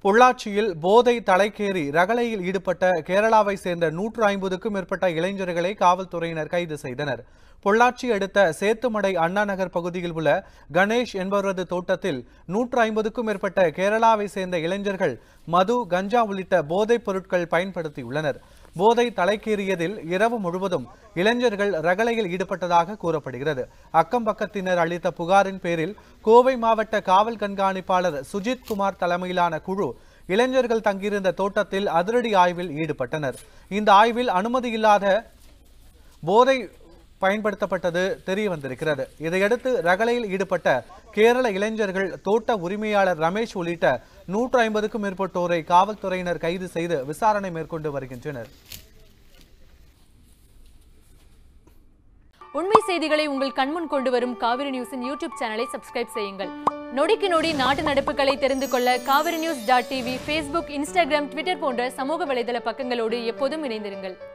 பொள்ளாச்சியில் போதை தலைக்கேறி ரகளையில் ஈடுபட்ட கேரளாவை சேர்ந்த நூற்று ஐம்பதுக்கும் மேற்பட்ட இளைஞர்களை காவல்துறையினர் கைது செய்தனர் பொள்ளாச்சி அடுத்த சேத்துமடை அண்ணா நகர் பகுதியில் உள்ள கணேஷ் என்பவரது தோட்டத்தில் நூற்று ஐம்பதுக்கும் மேற்பட்ட கேரளாவை சேர்ந்த இளைஞர்கள் மது கஞ்சா உள்ளிட்ட போதைப் பொருட்கள் பயன்படுத்தியுள்ளனர் போதை தலைக்கேறியதில் இரவு முழுவதும் இளைஞர்கள் ரகளையில் ஈடுபட்டதாக கூறப்படுகிறது அக்கம் பக்கத்தினர் அளித்த புகாரின் பேரில் கோவை மாவட்ட காவல் கண்காணிப்பாளர் சுஜித் குமார் தலைமையிலான குழு இளைஞர்கள் தங்கியிருந்த தோட்டத்தில் அதிரடி ஆய்வில் ஈடுபட்டனர் இந்த ஆய்வில் அனுமதியில்லாத போதை பயன்படுத்தப்பட்டது தெரிய வந்திருக்கிறது இதையடுத்து ரகளையில் ஈடுபட்ட கேரள இளைஞர்கள் தோட்ட உரிமையாளர் ரமேஷ் உள்ளிட்ட நூற்று ஐம்பதுக்கும் மேற்பட்டோரை காவல்துறையினர் கைது செய்து விசாரணை மேற்கொண்டு வருகின்றனர் உண்மை செய்திகளை உங்கள் கண்முன் கொண்டு வரும் காவிரி நியூஸின் யூடியூப் சேனலை சப்ஸ்கிரைப் செய்யுங்கள் நொடிக்கு நொடி நாட்டு நடப்புகளை தெரிந்து கொள்ள Kaveri news dot TV Facebook Instagram Twitter போன்ற சமூக வலைதள பக்கங்களோடு எப்போதும் இணைந்திருங்கள்